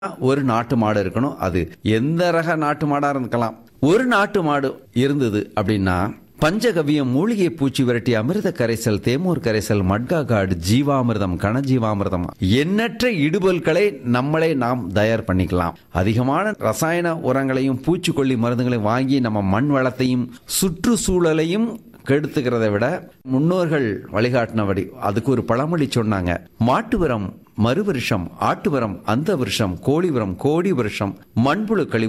ஒரு நாட்டு மாடு இருக்கணும் அது எந்த ரக நாட்டு மாடா இருக்கலாம் ஒரு நாட்டு மாடு இருந்தது அப்படின்னா பஞ்சகவியம் மூலிகை பூச்சி விரட்டி அமிர்த கரைசல் தேமூர் கரைசல் மட்கா காடு ஜீவாமிர்தம் கனஜீவாமிர்தம் எண்ணற்ற இடுபொருட்களை நம்மளே நாம் தயார் பண்ணிக்கலாம் அதிகமான ரசாயன உரங்களையும் பூச்சிக்கொல்லி மருந்துகளையும் வாங்கி நம்ம மண் வளத்தையும் சுற்றுச்சூழலையும் கெடுத்துக்கிறதை விட முன்னோர்கள் வழிகாட்டினபடி அதுக்கு ஒரு பழமொழி சொன்னாங்க மாட்டு உரம் மறு வருஷம் ஆட்டு உரம் அந்த வருஷம் கோழி உரம் கோடி வருஷம் மண்புழு கழிவு